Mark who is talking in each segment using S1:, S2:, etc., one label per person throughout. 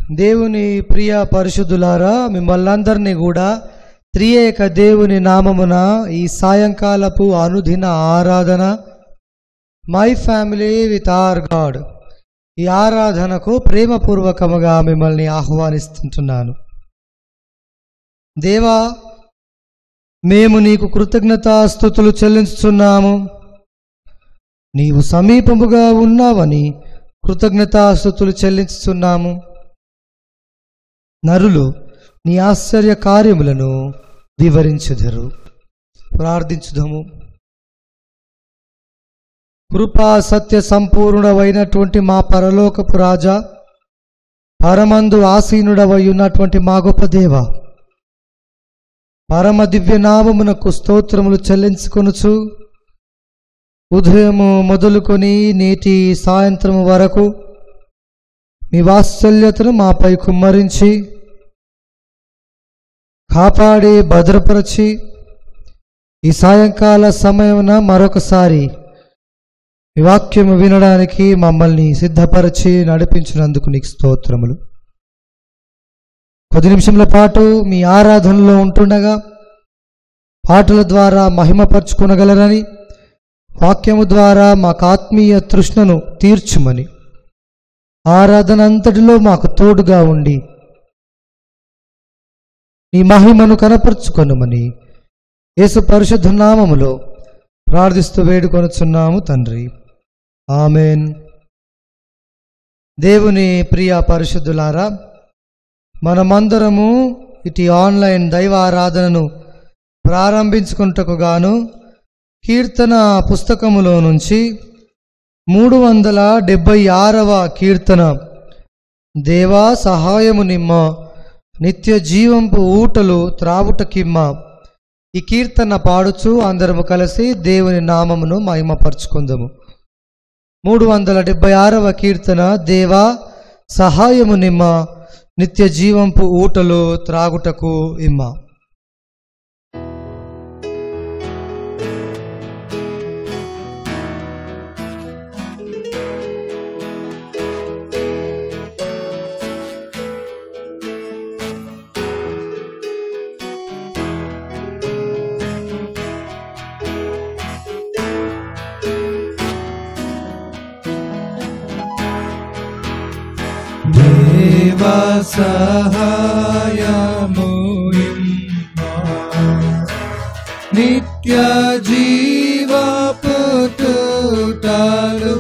S1: దేవుని ప్రియ పరిశుద్ధులారా మిమ్మల్నందరినీ కూడా త్రియేక దేవుని నామమున ఈ సాయంకాలపు అనుదిన ఆరాధన my family with our God ఈ ఆరాధనకు ప్రేమపూర్వకముగా మిమ్మల్ని ఆహ్వానిస్తుంటున్నాను దేవా మేము నీకు కృతజ్ఞతాస్థుతులు చెల్లించుతున్నాము నీవు సమీపముగా ఉన్నావని కృతజ్ఞతాస్థుతులు చెల్లించుతున్నాము నరులు నీ ఆశ్చర్య కార్యములను వివరించుదరు ప్రార్థించుదము కృపా సత్య సంపూర్ణుడవైనటువంటి మా పరలోకపు రాజా పరమందు ఆసీనుడవై ఉన్నటువంటి మా గొప్ప దేవ పరమ దివ్య నామమునకు స్తోత్రములు చెల్లించుకొనుచు ఉదయము మొదలుకొని నేటి సాయంత్రము వరకు మీ వాత్సల్యతను మాపై కుమ్మరించి కాపాడి భద్రపరచి ఈ సాయంకాల సమయమున మరొకసారి ఈ వాక్యము వినడానికి మమ్మల్ని సిద్ధపరిచి నడిపించినందుకు నీకు స్తోత్రములు కొద్ది నిమిషముల పాటు మీ ఆరాధనలో ఉంటుండగా పాటల ద్వారా మహిమపరుచుకునగలరని వాక్యము ద్వారా మాకు ఆత్మీయ తృష్ణను తీర్చుమని ఆరాధన అంతటిలో మాకు తోడుగా ఉండి నీ మహిమను కనపరుచుకొనుమని యేసు పరిశుద్ధ నామములో ప్రార్థిస్తూ వేడుకొనుచున్నాము తండ్రి ఆమెన్ దేవుని ప్రియ పరిశుద్ధులారా మనమందరము ఇటు ఆన్లైన్ దైవ ఆరాధనను ప్రారంభించుకుంటకు గాను కీర్తన పుస్తకములో నుంచి మూడు వందల డెబ్బై ఆరవ కీర్తన దేవా సహాయము నిమ్మ నిత్య జీవంపు ఊటలు త్రావుటకిమ్మ ఈ కీర్తన పాడుచు అందరము కలిసి దేవుని నామమును మహిమపరుచుకుందాము మూడు వందల డెబ్బై ఆరవ కీర్తన దేవా సహాయము నిమ్మ నిత్య జీవంపు ఊటలు త్రాగుటకు ఇమ్మ
S2: దేవ సహాయము నిత్య జీవ పుట్టుటలు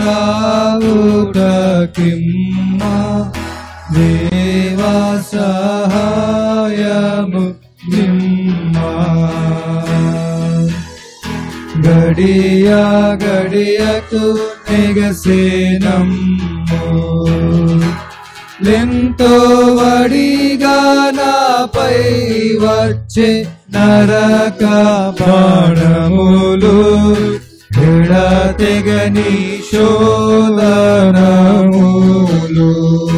S2: తావుటకిమ్మ దేవ సహాయము నిమ్మ గడియ గడియకు నెగసేనమ్ము లెంతో వడిగా నాపై వచ్చే నరక బాణములు తెగని శోధనములు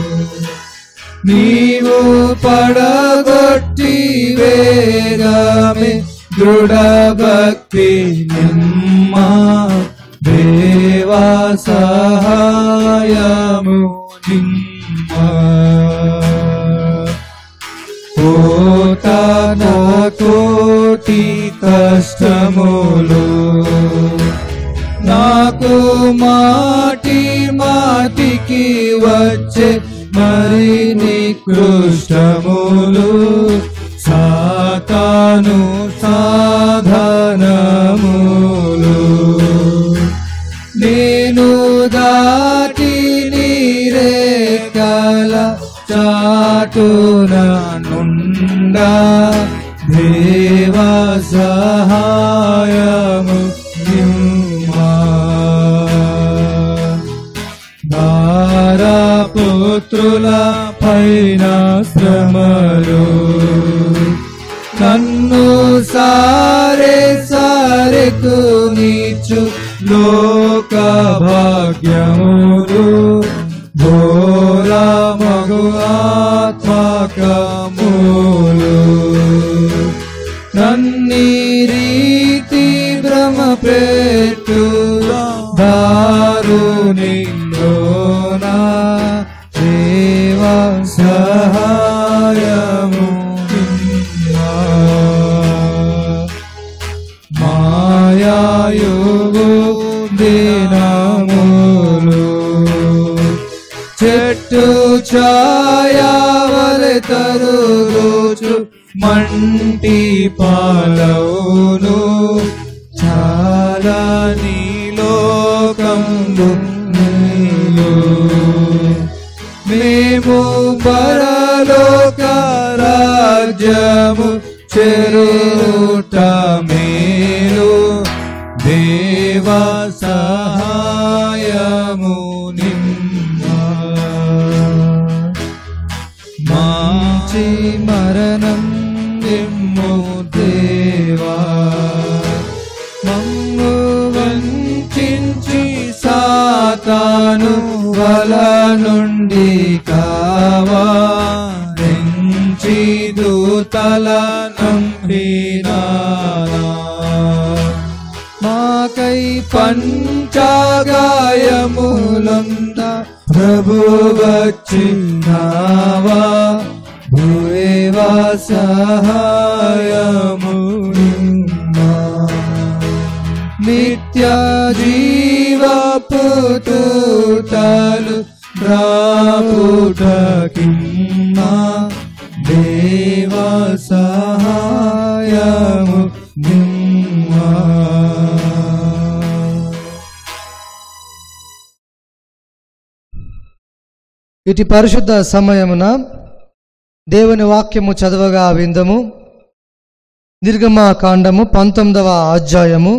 S2: నీవు పడగొట్టి వేగమే దృఢ భక్తి నిమ్మ దేవా సహాయము నిమ్మ పోతాన కోటి కష్టములు నాకు మాటి మాటికి వచ్చే మరి నికృష్టములు సాతాను సాధనములు నేను దాటి నీరేకల చాటున నుండా దేవా సహాయము నిమ్మా పుత్రుల పైన శ్రమలు నన్ను సారే సారెకు నీచు లోక భాగ్యములు ఘోర మగు ఆత్మకములు నన్ని రీతి భ్రమ పెట్టు దారుణిలోనా దేవా సహాయము నిమ్మా. మాయాయుగు దినములు చెట్టు ఛాయావలె తరుచు మంటి పాలవును చాలా నీలోకంబు నీలో మేము పరలోక రాజ్యము చెరుట మేలు దేవ సహాయము నిమ్మా మంచి మరణం నిమ్ము దేవా మమ్ము వంచించి సాతాను వల నుండి కావా నుంచి దూతల నంపినానా మాకై పంచగాయములంద ప్రభు వచ్చినావా భూవా సహాయము నిమ్మా. నిత్య జీవపు తూతలు రాపుటకిమ్మా దేవ సహాయము నిమ్మా.
S1: ఇటు పరిశుద్ధ సమయమున దేవుని వాక్యము చదవగా విందము నిర్గమ కాండము పంతొమ్మిదవ అధ్యాయము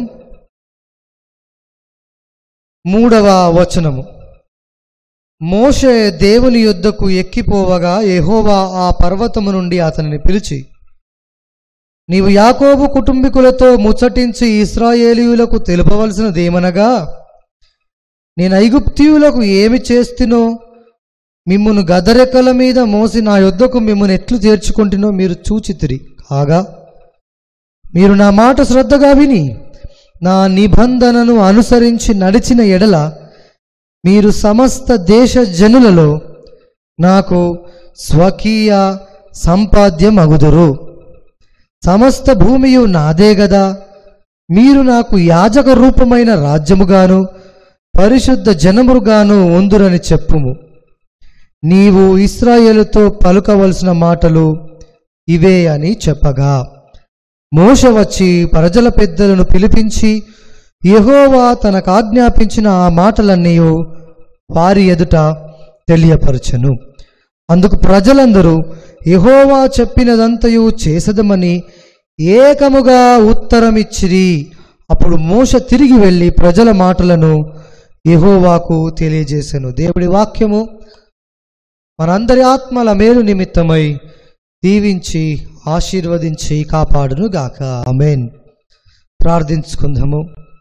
S1: మూడవ వచనము మోషే దేవుని యొద్దకు ఎక్కిపోవగా యెహోవా ఆ పర్వతము నుండి అతనిని పిలిచి నీవు యాకోబు కుటుంబీకులతో ముచ్చటించి ఇస్రాయేలీయులకు తెలుపవలసినదేమనగా నేను ఐగుప్తీయులకు ఏమి చేస్తునో మిమ్మును గదరెక్కల మీద మోసి నా యొద్దకు మిమ్మును ఎట్లు చేర్చుకుంటునో మీరు చూచితిరి కాగా మీరు నా మాట శ్రద్ధగా విని నా నిబంధనను అనుసరించి నడిచిన ఎడల మీరు సమస్త దేశ జనులలో నాకు స్వకీయ సంపాద్యం అగుదురు సమస్త భూమియు నాదే గదా మీరు నాకు యాజక రూపమైన రాజ్యముగాను పరిశుద్ధ జనముగాను ఉందురని చెప్పుము నీవు ఇస్రాయేలుతో పలుకవలసిన మాటలు ఇవే అని చెప్పగా మోష వచ్చి ప్రజల పెద్దలను పిలిపించి యెహోవా తనకు ఆజ్ఞాపించిన ఆ మాటలన్నీ వారి ఎదుట తెలియపరచెను అందుకు ప్రజలందరూ యెహోవా చెప్పినదంతయు చేసదమని ఏకముగా ఉత్తరమిచ్చిరి అప్పుడు మోష తిరిగి వెళ్ళి ప్రజల మాటలను యెహోవాకు తెలియజేసెను దేవుడి వాక్యము మనందరి ఆత్మల మేలు నిమిత్తమై దీవించి ఆశీర్వదించి కాపాడును గాక అమేన్ ప్రార్థించుకుందాము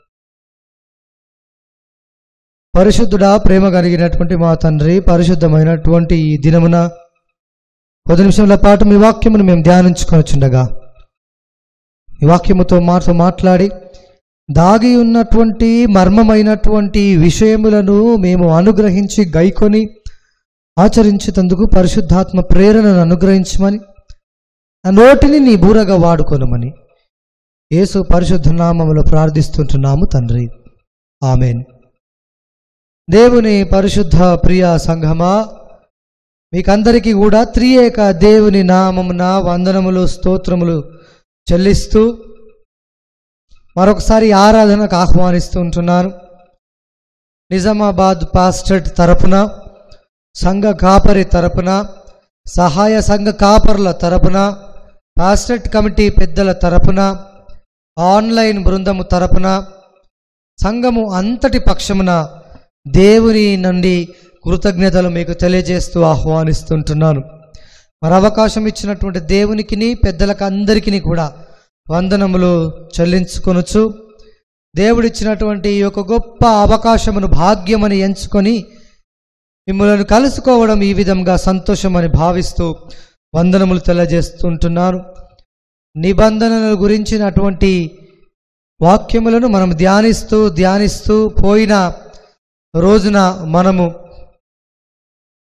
S1: పరిశుద్ధుడా ప్రేమ కలిగినటువంటి మా తండ్రి పరిశుద్ధమైనటువంటి ఈ దినమున కొద్ది నిమిషంల పాటు మీ వాక్యమును మేము ధ్యానించుకొనిచుండగా ఈ వాక్యముతో మాతో మాట్లాడి దాగి ఉన్నటువంటి మర్మమైనటువంటి విషయములను మేము అనుగ్రహించి గైకొని ఆచరించేందుకు పరిశుద్ధాత్మ ప్రేరణను అనుగ్రహించమని నా నోటిని నీ బూరగా వాడుకొనమని యేసు పరిశుద్ధ నామములో ప్రార్థిస్తుంటున్నాము తండ్రి ఆమెన్ దేవుని పరిశుద్ధ ప్రియ సంఘమా మీకందరికీ కూడా త్రియేక దేవుని నామమున వందనములు స్తోత్రములు చెల్లిస్తూ మరొకసారి ఆరాధనకు ఆహ్వానిస్తూ ఉంటున్నాను నిజామాబాద్ పాస్టర్ట్ తరపున సంఘ కాపరి తరపున సహాయ సంఘ కాపరుల తరపున పాస్టర్ట్ కమిటీ పెద్దల తరపున ఆన్లైన్ బృందము తరపున సంఘము అంతటి పక్షమున దేవుని నుండి కృతజ్ఞతలు మీకు తెలియజేస్తూ ఆహ్వానిస్తుంటున్నాను మరి అవకాశం ఇచ్చినటువంటి దేవునికిని పెద్దలకు అందరికీ కూడా వందనములు చెల్లించుకొనొచ్చు దేవుడిచ్చినటువంటి ఈ యొక్క గొప్ప అవకాశమును భాగ్యమని ఎంచుకొని మిమ్మల్ని కలుసుకోవడం ఈ విధంగా సంతోషమని భావిస్తూ వందనములు తెలియజేస్తుంటున్నాను నిబంధనల గురించినటువంటి వాక్యములను మనం ధ్యానిస్తూ ధ్యానిస్తూ పోయిన రోజున మనము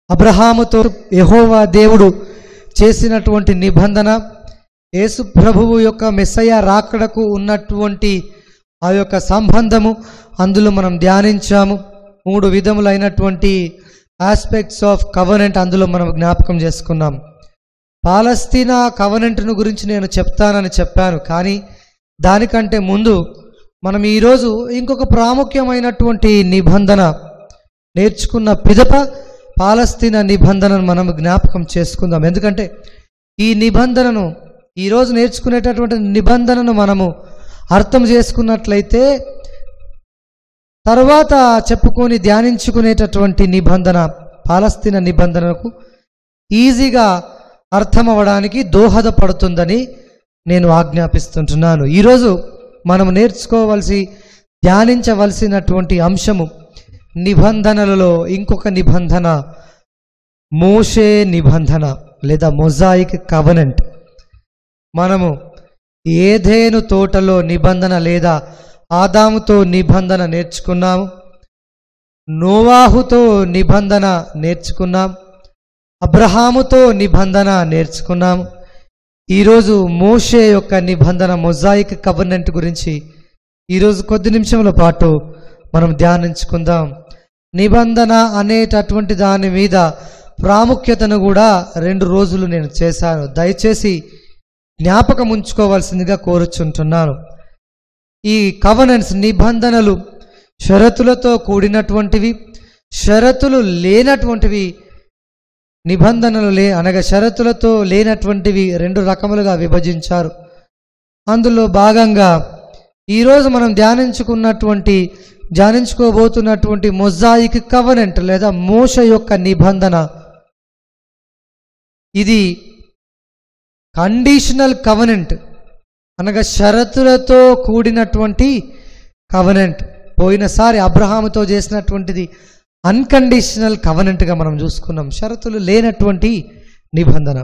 S1: అబ్రహాముతో యెహోవా దేవుడు చేసినటువంటి నిబంధన యేసు ప్రభువు యొక్క మెస్సయ రాకడకు ఉన్నటువంటి ఆ యొక్క సంబంధము అందులో మనం ధ్యానించాము మూడు విధములైనటువంటి ఆస్పెక్ట్స్ ఆఫ్ కవర్నెంట్ అందులో మనం జ్ఞాపకం చేసుకున్నాం పాలస్తీనా కవనెంట్ను గురించి నేను చెప్తానని చెప్పాను కానీ దానికంటే ముందు మనం ఈరోజు ఇంకొక ప్రాముఖ్యమైనటువంటి నిబంధన నేర్చుకున్న పిదప పాలస్తీనా నిబంధనను మనం జ్ఞాపకం చేసుకుందాం ఎందుకంటే ఈ నిబంధనను ఈరోజు నేర్చుకునేటటువంటి నిబంధనను మనము అర్థం చేసుకున్నట్లయితే తర్వాత చెప్పుకొని ధ్యానించుకునేటటువంటి నిబంధన పాలస్తీనా నిబంధనకు ఈజీగా అర్థమవడానికి దోహదపడుతుందని నేను ఆజ్ఞాపిస్తుంటున్నాను ఈరోజు మనం నేర్చుకోవలసి ధ్యానించవలసినటువంటి అంశము నిబంధనలలో ఇంకొక నిబంధన మోషే నిబంధన లేదా మొజాయిక్ కవనెంట్ మనము ఏదేను తోటలో నిబంధన లేదా ఆదాముతో నిబంధన నేర్చుకున్నాము నోవాహుతో నిబంధన నేర్చుకున్నాం అబ్రహాముతో నిబంధన నేర్చుకున్నాము ఈరోజు మోషే యొక్క నిబంధన మొజాయిక్ కవర్నెంట్ గురించి ఈరోజు కొద్ది నిమిషముల పాటు మనం ధ్యానించుకుందాం నిబంధన అనేటటువంటి దాని మీద ప్రాముఖ్యతను కూడా రెండు రోజులు నేను చేశాను దయచేసి జ్ఞాపకం ఉంచుకోవాల్సిందిగా కోరుచుంటున్నాను ఈ కవనెన్స్ నిబంధనలు షరతులతో కూడినటువంటివి షరతులు లేనటువంటివి నిబంధనలు లే అనగా షరతులతో లేనటువంటివి రెండు రకములుగా విభజించారు అందులో భాగంగా ఈరోజు మనం ధ్యానించుకున్నటువంటి ధ్యానించుకోబోతున్నటువంటి మొజాయిక్ కవనెంట్ లేదా మోష యొక్క నిబంధన ఇది కండిషనల్ కవనెంట్ అనగా షరతులతో కూడినటువంటి కవనెంట్ పోయినసారి అబ్రహాముతో చేసినటువంటిది అన్కండిషనల్ కవనెంట్గా మనం చూసుకున్నాం షరతులు లేనటువంటి నిబంధన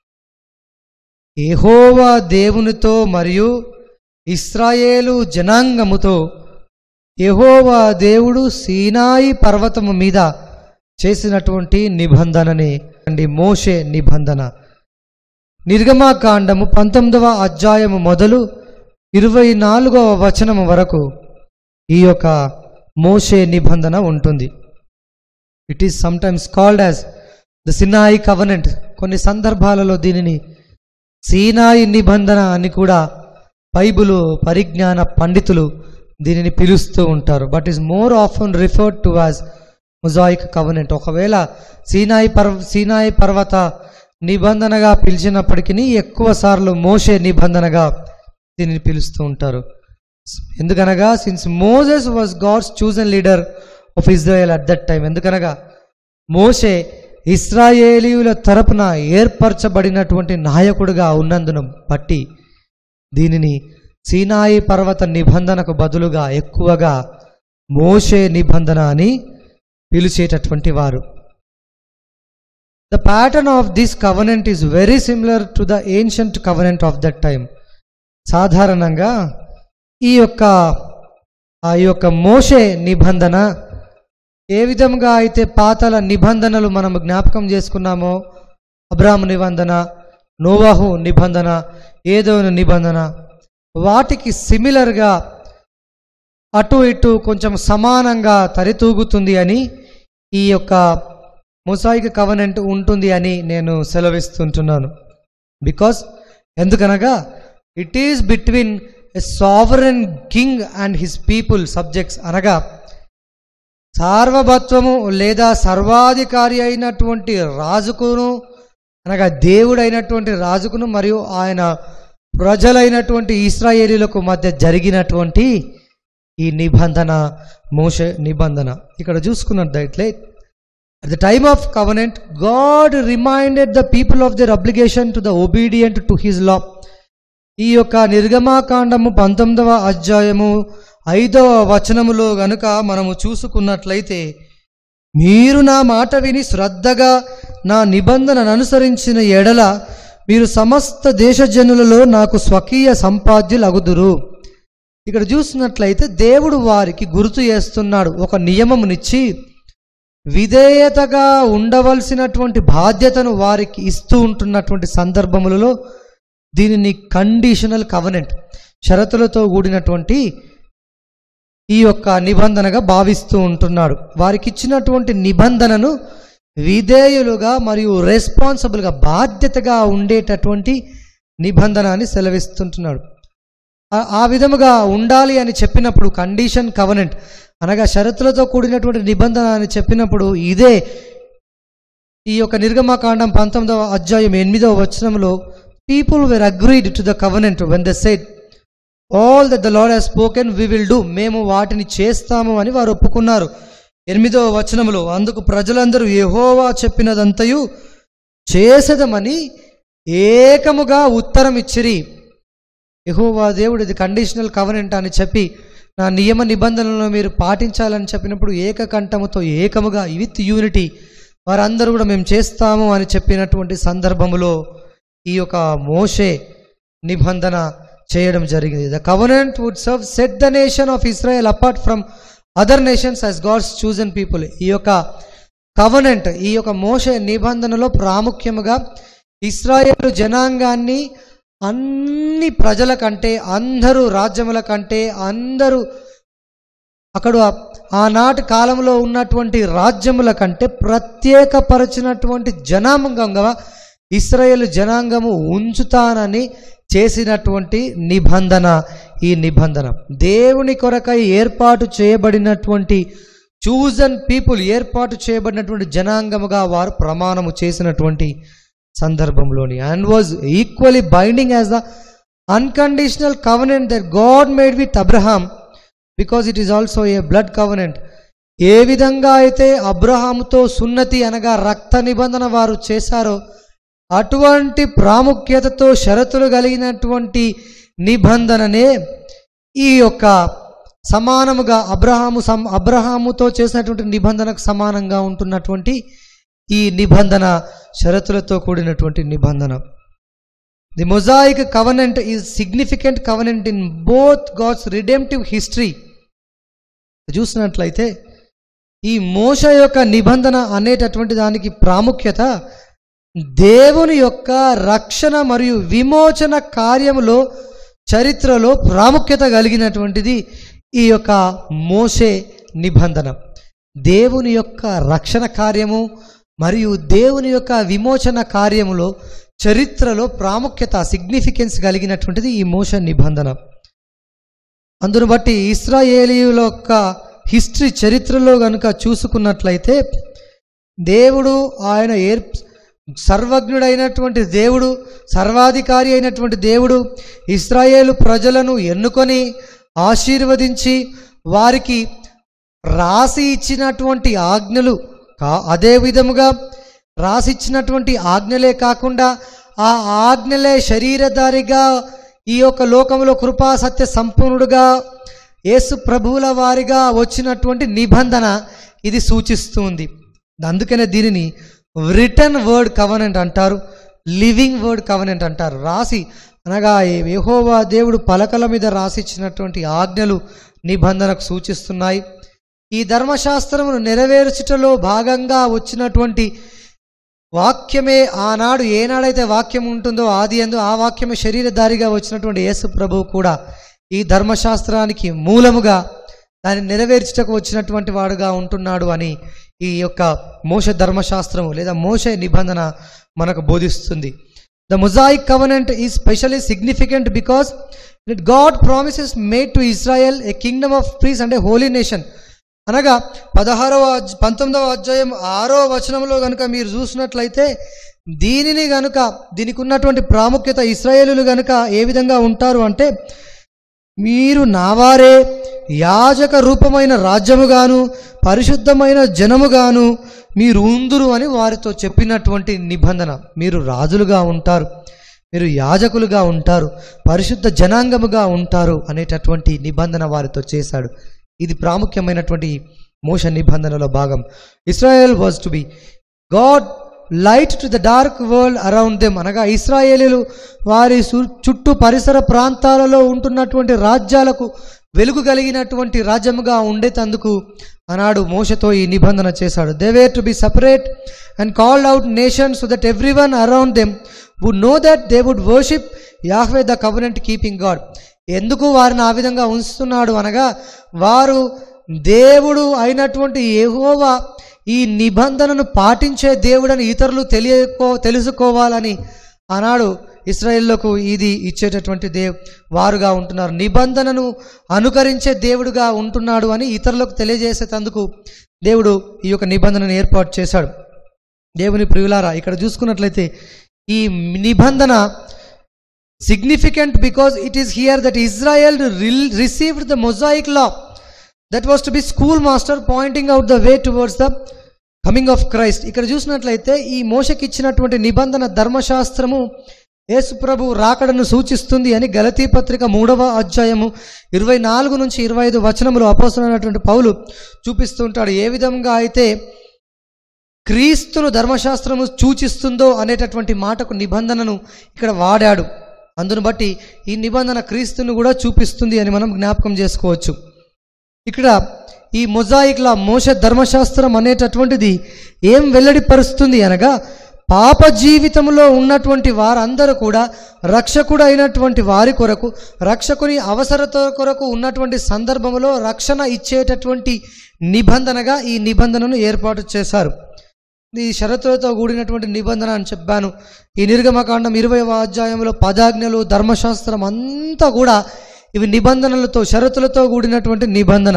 S1: ఏహోవా దేవునితో మరియు ఇస్రాయేలు జనాంగముతో యెహోవా దేవుడు సీనాయి పర్వతము మీద చేసినటువంటి నిబంధననే అండి మోషే నిబంధన నిర్గమాకాండము పంతొమ్మిదవ అధ్యాయము మొదలు ఇరవై నాలుగవ వచనము వరకు ఈ యొక్క మోషే నిబంధన ఉంటుంది it is sometimes called as the Sinai covenant కొన్ని సందర్భాలలో దీనిని సీనాయి నిబంధన అని కూడా బైబులు పరిజ్ఞాన పండితులు దీనిని పిలుస్తూ ఉంటారు but is more often referred to as Mosaic covenant ఒకవేళ సీనాయి పర్వ సీనాయి పర్వత నిబంధనగా పిలిచినప్పటికీ ఎక్కువ సార్లు మోషే నిబంధనగా దీనిని పిలుస్తూ ఉంటారు ఎందుకనగా since Moses was God's chosen leader of Israel at that time ఎందుకనగా మోషే ఇస్రాయేలీయుల తరపున ఏర్పరచబడినటువంటి నాయకుడిగా ఉన్నందున బట్టి దీనిని సీనాయి పర్వత నిబంధనకు బదులుగా ఎక్కువగా మోషే నిబంధన అని పిలిచేటటువంటి వారు the pattern of this covenant is very similar to the ancient covenant of that time సాధారణంగా ఈ యొక్క ఆ యొక్క మోషే నిబంధన ఏ విధంగా అయితే పాతల నిబంధనలు మనం జ్ఞాపకం చేసుకున్నామో అబ్రాహ్మ నిబంధన నోవాహు నిబంధన ఏదో నిబంధన వాటికి సిమిలర్గా అటు ఇటు కొంచెం సమానంగా తరితూగుతుంది అని ఈ యొక్క మొసాయిక్ కవనెంట్ ఉంటుంది అని నేను సెలవిస్తుంటున్నాను బికాస్ ఎందుకనగా it is between a sovereign king and his people subjects అనగా సార్వభత్వము లేదా సర్వాధికారి అయినటువంటి రాజుకును అనగా దేవుడైనటువంటి రాజుకును మరియు ఆయన ప్రజలైనటువంటి ఇస్రాయేలీలకు మధ్య జరిగినటువంటి ఈ నిబంధన మోష నిబంధన ఇక్కడ చూసుకున్నట్లయితే at the time of covenant God reminded the people of their obligation to the obedient to his law ఈ యొక్క నిర్గమాకాండము పంతొమ్మిదవ అధ్యాయము ఐదవ వచనములో గనుక మనము చూసుకున్నట్లయితే మీరు నా మాట విని శ్రద్ధగా నా నిబంధనను అనుసరించిన ఎడల మీరు సమస్త దేశజనులలో నాకు స్వకీయ సంపాద్యులు అగుదురు ఇక్కడ చూసినట్లయితే దేవుడు వారికి గుర్తు చేస్తున్నాడు ఒక నియమమునిచ్చి విధేయతగా ఉండవలసినటువంటి బాధ్యతను వారికి ఇస్తూ ఉంటున్నటువంటి సందర్భములలో దీనిని కండిషనల్ కవనెంట్ షరతులతో కూడినటువంటి ఈ యొక్క నిబంధనగా భావిస్తూ ఉంటున్నాడు వారికి ఇచ్చినటువంటి నిబంధనను విధేయులుగా మరియు రెస్పాన్సిబుల్గా బాధ్యతగా ఉండేటటువంటి నిబంధన అని సెలవిస్తుంటున్నాడు ఆ- ఆ విధముగా ఉండాలి అని చెప్పినప్పుడు కండిషన్ కవనెంట్ అనగా షరతులతో కూడినటువంటి నిబంధన అని చెప్పినప్పుడు ఇదే ఈ యొక్క నిర్గమకాండం పంతొమ్మిదవ అధ్యాయం ఎనిమిదవ వచనంలో people were agreed to the covenant when they said all that the Lord has spoken we will do మేము వాటిని చేస్తాము అని వారు ఒప్పుకున్నారు ఎనిమిదవ వచనములో అందుకు ప్రజలందరూ యెహోవా చెప్పినదంతయు చేసేదమని ఏకముగా ఉత్తరం ఇచ్చిరి యెహోవా దేవుడు ఇది కండిషనల్ కవనెంట్ అని చెప్పి నా నియమ నిబంధనలను మీరు పాటించాలని చెప్పినప్పుడు ఏకకంఠముతో ఏకముగా విత్ యూనిటీ వారందరూ కూడా మేము చేస్తాము అని చెప్పినటువంటి సందర్భములో ఈ యొక్క మోషే నిబంధన చేయడం జరిగింది the covenant would serve set the nation of Israel apart from other nations as God's chosen people ఈ యొక్క కవనెంట్ ఈ యొక్క మోషే నిబంధనలో ప్రాముఖ్యముగా ఇస్రాయేల్ జనాంగాన్ని అన్ని ప్రజల కంటే అందరూ రాజ్యముల కంటే అందరూ అక్కడ ఆనాటి కాలంలో ఉన్నటువంటి రాజ్యముల కంటే ప్రత్యేకపరచినటువంటి జనాంగంగా ఇస్రాయేల్ జనాంగము ఉంచుతానని చేసినటువంటి నిబంధన ఈ నిబంధన దేవుని కొరకై ఏర్పాటు చేయబడినటువంటి చూజన్ పీపుల్ ఏర్పాటు చేయబడినటువంటి జనాంగముగా వారు ప్రమాణము చేసినటువంటి సందర్భంలోని and was equally binding as the unconditional covenant that God made with Abraham because it is also a blood covenant ఏ విధంగా అయితే అబ్రహాముతో సున్నతి అనగా రక్త నిబంధన వారు చేశారో అటువంటి ప్రాముఖ్యతతో షరతులు కలిగినటువంటి నిబంధననే ఈ యొక్క సమానముగా అబ్రహాము సం అబ్రహాముతో చేసినటువంటి నిబంధనకు సమానంగా ఉంటున్నటువంటి ఈ నిబంధన షరతులతో కూడినటువంటి నిబంధన the Mosaic covenant is significant covenant in both God's redemptive history చూసినట్లయితే ఈ మోష యొక్క నిబంధన అనేటటువంటి దానికి ప్రాముఖ్యత దేవుని యొక్క రక్షణ మరియు విమోచన కార్యములో చరిత్రలో ప్రాముఖ్యత కలిగినటువంటిది ఈ యొక్క మోషే నిబంధన దేవుని యొక్క రక్షణ కార్యము మరియు దేవుని యొక్క విమోచన కార్యములో చరిత్రలో ప్రాముఖ్యత సిగ్నిఫికెన్స్ కలిగినటువంటిది ఈ మోష నిబంధన అందును బట్టి ఇస్రాయేలీయుల యొక్క హిస్టరీ చరిత్రలో కనుక చూసుకున్నట్లయితే దేవుడు ఆయన ఏర్ సర్వజ్ఞుడైనటువంటి దేవుడు సర్వాధికారి అయినటువంటి దేవుడు ఇస్రాయేలు ప్రజలను ఎన్నుకొని ఆశీర్వదించి వారికి రాసి ఇచ్చినటువంటి ఆజ్ఞలు కా అదే విధముగా రాసి ఇచ్చినటువంటి ఆజ్ఞలే కాకుండా ఆ ఆజ్ఞలే శరీరధారిగా ఈ యొక్క లోకంలో కృపా సత్య సంపూర్ణుడుగా యేసు ప్రభువుల వారిగా వచ్చినటువంటి నిబంధన ఇది సూచిస్తుంది అందుకనే దీనిని రిటర్న్ వర్డ్ కవనెంట్ అంటారు లివింగ్ వర్డ్ కవనెంట్ అంటారు రాసి అనగా యెహోవా దేవుడు పలకల మీద రాసిచ్చినటువంటి ఆజ్ఞలు నిబంధనకు సూచిస్తున్నాయి ఈ ధర్మశాస్త్రమును నెరవేర్చుటలో భాగంగా వచ్చినటువంటి వాక్యమే ఆనాడు ఏనాడైతే వాక్యం ఉంటుందో ఆది ఎందు ఆ వాక్యమే శరీరధారిగా వచ్చినటువంటి యేసు ప్రభువు కూడా ఈ ధర్మశాస్త్రానికి మూలముగా దాన్ని నెరవేర్చుటకు వచ్చినటువంటి వాడుగా ఉంటున్నాడు అని ఈ యొక్క మోష ధర్మశాస్త్రము లేదా మోష నిబంధన మనకు బోధిస్తుంది the Mosaic covenant is especially significant because it God promises made to Israel a kingdom of priests అంటే హోలీ నేషన్ అనగా పదహారవ అధ్య- పంతొమ్మిదవ అధ్యాయం ఆరో వచనంలో కనుక మీరు చూసినట్లయితే దీనిని గనుక దీనికి ఉన్నటువంటి ప్రాముఖ్యత ఇస్రాయేలులు గనుక ఏ విధంగా ఉంటారు అంటే మీరు నావారే యాజక రూపమైన రాజ్యముగాను పరిశుద్ధమైన జనముగాను మీరు ఉందురు అని వారితో చెప్పినటువంటి నిబంధన మీరు రాజులుగా ఉంటారు మీరు యాజకులుగా ఉంటారు పరిశుద్ధ జనాంగముగా ఉంటారు అనేటటువంటి నిబంధన వారితో చేశాడు ఇది ప్రాముఖ్యమైనటువంటి మోష నిబంధనలో భాగం Israel was to be God light to the dark world around them అనగా ఇస్రాయేలీలు వారి సు- చుట్టూ పరిసర ప్రాంతాలలో ఉంటున్నటువంటి రాజ్యాలకు వెలుగు కలిగినటువంటి రాజ్యముగా ఉండేటందుకు ఆనాడు మోసతో ఈ నిబంధన చేశాడు they were to be separate and called out nation so that everyone around them would know that they would worship Yahweh the covenant keeping God ఎందుకు వారిని ఆ విధంగా ఉంచుతున్నాడు అనగా వారు దేవుడు అయినటువంటి యెహోవా ఈ నిబంధనను పాటించే దేవుడని ఇతరులు తెలియకో తెలుసుకోవాలని ఆనాడు ఇస్రాయేళ్లకు ఇది ఇచ్చేటటువంటి దేవ్ వారుగా ఉంటున్నారు నిబంధనను అనుకరించే దేవుడుగా ఉంటున్నాడు అని ఇతరులకు తెలియజేసేటందుకు దేవుడు ఈ యొక్క నిబంధనను ఏర్పాటు చేశాడు దేవుని ప్రియులారా ఇక్కడ చూసుకున్నట్లయితే ఈ నిబంధన significant because it is here that Israel re- received the Mosaic law that was to be schoolmaster pointing out the way towards the coming of Christ ఇక్కడ చూసినట్లయితే ఈ మోసకి ఇచ్చినటువంటి నిబంధన ధర్మశాస్త్రము యేసుప్రభు రాకడను సూచిస్తుంది అని గలతీ పత్రిక మూడవ అధ్యాయము ఇరవై నాలుగు నుంచి ఇరవై ఐదు వచనములు అపోసరైనటువంటి పౌలు చూపిస్తుంటాడు ఏ విధంగా అయితే క్రీస్తును ధర్మశాస్త్రము సూచిస్తుందో అనేటటువంటి మాటకు నిబంధనను ఇక్కడ వాడాడు అందును బట్టి ఈ నిబంధన క్రీస్తును కూడా చూపిస్తుంది అని మనం జ్ఞాపకం చేసుకోవచ్చు ఇక్కడ ఈ మొజాయిక్లా మోస ధర్మశాస్త్రం అనేటటువంటిది ఏం వెల్లడిపరుస్తుంది అనగా పాప జీవితంలో ఉన్నటువంటి వారందరూ కూడా రక్షకుడు అయినటువంటి వారి కొరకు రక్షకుని అవసరత కొరకు ఉన్నటువంటి సందర్భంలో రక్షణ ఇచ్చేటటువంటి నిబంధనగా ఈ నిబంధనను ఏర్పాటు చేశారు ఈ షరతులతో కూడినటువంటి నిబంధన అని చెప్పాను ఈ నిర్గమకాండం ఇరవై అధ్యాయంలో పదాజ్ఞలు ధర్మశాస్త్రం అంతా కూడా ఇవి నిబంధనలతో షరతులతో కూడినటువంటి నిబంధన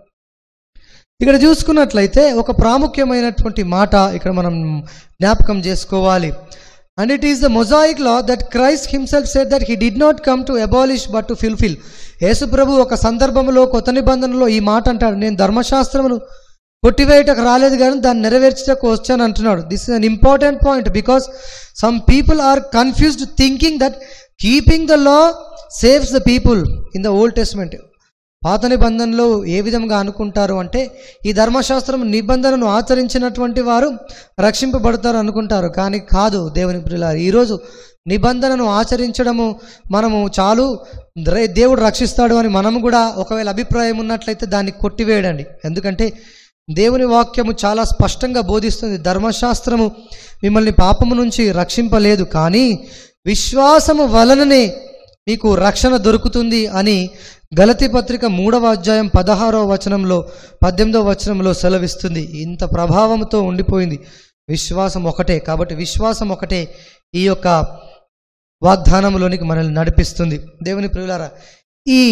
S1: ఇక్కడ చూసుకున్నట్లయితే ఒక ప్రాముఖ్యమైనటువంటి మాట ఇక్కడ మనం జ్ఞాపకం చేసుకోవాలి and it is the Mosaic law that Christ himself said that he did not come to abolish but to fulfil యేసు ప్రభు ఒక సందర్భంలో కొత్త నిబంధనలో ఈ మాట అంటాడు నేను ధర్మశాస్త్రమును కొట్టివేయటకు రాలేదు కానీ దాన్ని నెరవేర్చటకు వచ్చాను అంటున్నాడు this is an important point because some people are confused thinking that keeping the law saves the people in the Old Testament పాత నిబంధనలో ఏ విధంగా అనుకుంటారు అంటే ఈ ధర్మశాస్త్రం నిబంధనను ఆచరించినటువంటి వారు రక్షింపబడతారు అనుకుంటారు కానీ కాదు దేవుని ప్రియులారు ఈరోజు నిబంధనను ఆచరించడము మనము చాలు రే- దేవుడు రక్షిస్తాడు అని మనము కూడా ఒకవేళ అభిప్రాయం ఉన్నట్లయితే దాన్ని కొట్టివేయడండి ఎందుకంటే దేవుని వాక్యము చాలా స్పష్టంగా బోధిస్తుంది ధర్మశాస్త్రము మిమ్మల్ని పాపము నుంచి రక్షింపలేదు కానీ విశ్వాసము వలననే మీకు రక్షణ దొరుకుతుంది అని గలతి పత్రిక మూడవ అధ్యాయం పదహారవ వచనంలో పద్దెనిమిదవ వచనంలో సెలవిస్తుంది ఇంత ప్రభావంతో ఉండిపోయింది విశ్వాసం ఒకటే కాబట్టి విశ్వాసం ఒకటే ఈ యొక్క వాగ్దానంలోనికి మనల్ని నడిపిస్తుంది దేవుని ప్రియులారా ఈ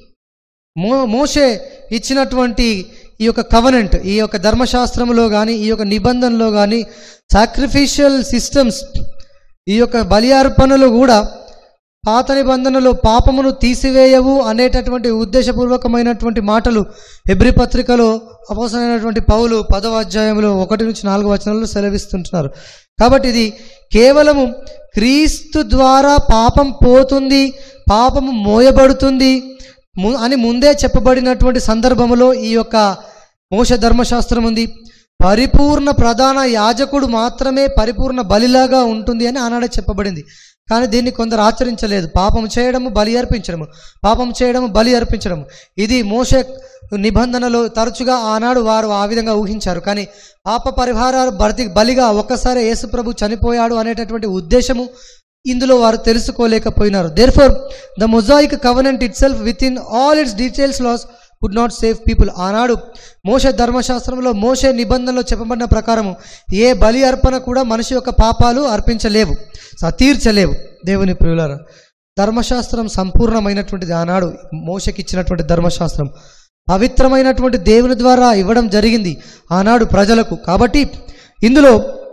S1: మో మోషే ఇచ్చినటువంటి ఈ యొక్క కవనెంట్ ఈ యొక్క ధర్మశాస్త్రంలో కానీ ఈ యొక్క నిబంధనలో కానీ సాక్రిఫిషియల్ సిస్టమ్స్ ఈ యొక్క బలి అర్పణలు కూడా పాత నిబంధనలో పాపమును తీసివేయవు అనేటటువంటి ఉద్దేశపూర్వకమైనటువంటి మాటలు ఎబ్రి పత్రికలో అపోసరైనటువంటి పౌలు పదవ అధ్యాయంలో ఒకటి నుంచి నాలుగు వచనాల్లో సెలవిస్తుంటున్నారు కాబట్టి ఇది కేవలము క్రీస్తు ద్వారా పాపం పోతుంది పాపము మోయబడుతుంది ము- అని ముందే చెప్పబడినటువంటి సందర్భంలో ఈ యొక్క మోస ధర్మశాస్త్రం ఉంది పరిపూర్ణ ప్రధాన యాజకుడు మాత్రమే పరిపూర్ణ బలిలాగా ఉంటుంది అని ఆనాడే చెప్పబడింది కానీ దీన్ని కొందరు ఆచరించలేదు పాపం చేయడము బలి అర్పించడము పాపం చేయడము బలి అర్పించడము ఇది మోసే నిబంధనలో తరచుగా ఆనాడు వారు ఆ విధంగా ఊహించారు కానీ పాప పరిహారాలు భర్తీ బలిగా ఒక్కసారి యేసుప్రభు చనిపోయాడు అనేటటువంటి ఉద్దేశము ఇందులో వారు తెలుసుకోలేకపోయినారు therefore the Mosaic covenant itself within all its details laws could not save people ఆనాడు మోసే ధర్మశాస్త్రంలో మోసే నిబంధనలో చెప్పబడిన ప్రకారము ఏ బలి అర్పణ కూడా మనిషి యొక్క పాపాలు అర్పించలేవు స- తీర్చలేవు దేవుని ప్రియులారా ధర్మశాస్త్రం సంపూర్ణమైనటువంటిది ఆనాడు మోసకి ఇచ్చినటువంటి ధర్మశాస్త్రం పవిత్రమైనటువంటి దేవుని ద్వారా ఇవ్వడం జరిగింది ఆనాడు ప్రజలకు కాబట్టి ఇందులో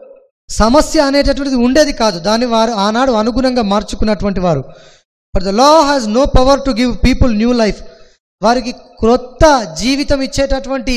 S1: సమస్య అనేటటువంటిది ఉండేది కాదు దాన్ని వారు ఆనాడు అనుగుణంగా మార్చుకున్నటువంటి వారు but the law has no power to give people new life వారికి క్రొత్త జీవితం ఇచ్చేటటువంటి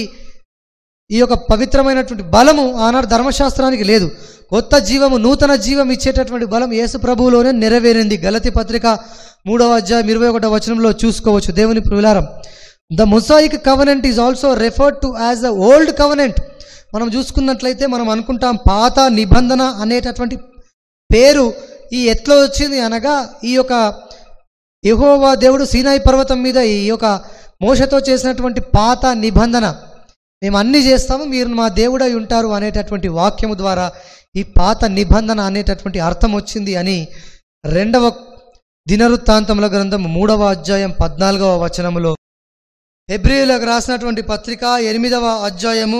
S1: ఈ యొక్క పవిత్రమైనటువంటి బలము ఆనాడు ధర్మశాస్త్రానికి లేదు కొత్త జీవము నూతన జీవం ఇచ్చేటటువంటి బలం యేసు ప్రభువులోనే నెరవేరింది గలతి పత్రిక మూడవ అధ్యాయం ఇరవై ఒకటో వచనంలో చూసుకోవచ్చు దేవుని ప్రియులారం the Mosaic covenant is also referred to as the old covenant మనం చూసుకున్నట్లయితే మనం అనుకుంటాం పాత నిబంధన అనేటటువంటి పేరు ఈ ఎట్లా వచ్చింది అనగా ఈ యొక్క యెహోవా దేవుడు సీనాయి పర్వతం మీద ఈ యొక్క మోసతో చేసినటువంటి పాత నిబంధన మేము అన్ని చేస్తాము మీరు మా దేవుడై ఉంటారు అనేటటువంటి వాక్యము ద్వారా ఈ పాత నిబంధన అనేటటువంటి అర్థం వచ్చింది అని రెండవ దినవృత్తాంతముల గ్రంథం మూడవ అధ్యాయం పద్నాలుగవ వచనములో హెబ్రియులకు రాసినటువంటి పత్రిక ఎనిమిదవ అధ్యాయము